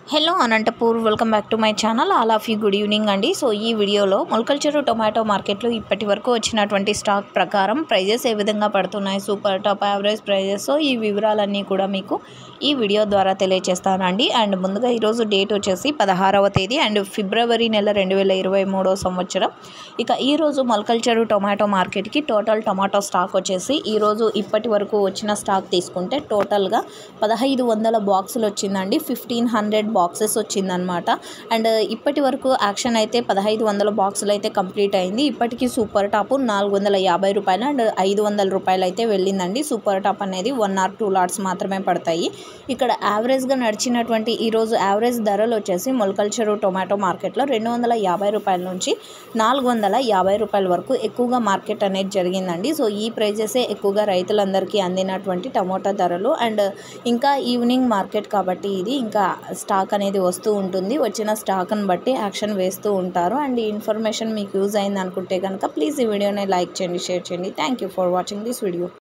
hello Anantapur welcome back to my channel all of you good evening అండి so ఈ వీడియోలో మొలకల్చెరు tomato మార్కెట్లో ఇప్పటి వరకు వచ్చినటువంటి స్టాక్ ప్రకారం ప్రైజెస్ ఏ విధంగా పడుతున్నాయి super top average prices so ఈ వివరాలన్నీ కూడా మీకు ఈ వీడియో ద్వారా తెలియజేస్తానండి అండ్ ముందుగా ఈరోజు డేట్ వచ్చేసి పదహారవ తేదీ అండ్ ఫిబ్రవరి నెల రెండు వేల ఇరవై మూడో సంవత్సరం ఇక ఈరోజు మొలకల్చెరు టొమాటో మార్కెట్కి టోటల్ టొమాటో స్టాక్ వచ్చేసి ఈరోజు ఇప్పటి వరకు వచ్చిన స్టాక్ తీసుకుంటే టోటల్గా పదహైదు వందల బాక్సులు వచ్చిందండి ఫిఫ్టీన్ హండ్రెడ్ బాక్సెస్ వచ్చిందనమాట అండ్ ఇప్పటి వరకు యాక్షన్ అయితే పదహైదు వందల బాక్సులు అయితే కంప్లీట్ అయింది ఇప్పటికీ సూపర్ టాప్ నాలుగు వందల యాభై రూపాయలు అండ్ ఐదు వందల రూపాయలు అయితే వెళ్ళిందండి సూపర్ టాప్ అనేది వన్ ఆర్ టూ లాట్స్ మాత్రమే పడతాయి ఇక్కడ యావరేజ్గా నడిచినటువంటి ఈరోజు యావరేజ్ ధరలు వచ్చేసి మొలకల్చెరు టొమాటో మార్కెట్లో రెండు వందల యాభై రూపాయల నుంచి నాలుగు వందల యాభై రూపాయల వరకు ఎక్కువగా మార్కెట్ అనేది జరిగిందండి సో ఈ ప్రైజెసే ఎక్కువగా రైతులందరికీ అందినటువంటి టమోటా ధరలు అండ్ ఇంకా ఈవినింగ్ మార్కెట్ కాబట్టి ఇది ఇంకా స్టాక్ అనేది వస్తూ ఉంటుంది వచ్చిన స్టాక్ని బట్టి యాక్షన్ వేస్తూ ఉంటారు అండ్ ఈ ఇన్ఫర్మేషన్ మీకు యూజ్ అయింది అనుకుంటే కనుక ప్లీజ్ ఈ వీడియోని లైక్ చేయండి షేర్ చేయండి thank you for watching this video